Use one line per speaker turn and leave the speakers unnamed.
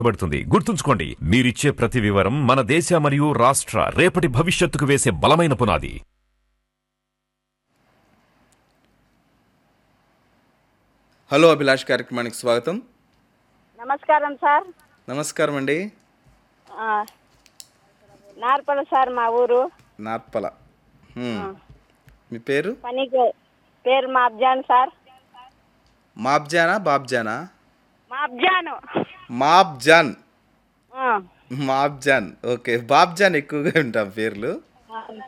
పడుతుంది గుర్తుంచుకోండి మీరిచ్చే ప్రతి వివరం మన దేశ మరియు రాష్ట్ర రేపటి భవిష్యత్తుకు వేసే బలమైన పునాది
హలో అభిలాష్ కార్యక్రమానికి స్వాగతం
నమస్కారం సార్
నమస్కారం అండి
ఆ, నార్పల సార్ మా ఊరు
నార్పల హ్మ్. మీ పేరు
పనికి పేరు మాబ్జాన్ సార్
మాబ్జానా బాబ్జానా
మాబ్జాను
మాబ్జాన్
ఆ,
మాబ్జాన్ ఓకే బాబ్జాన్ ఎక్కువగా ఉంటాం పేర్లు
ఆ,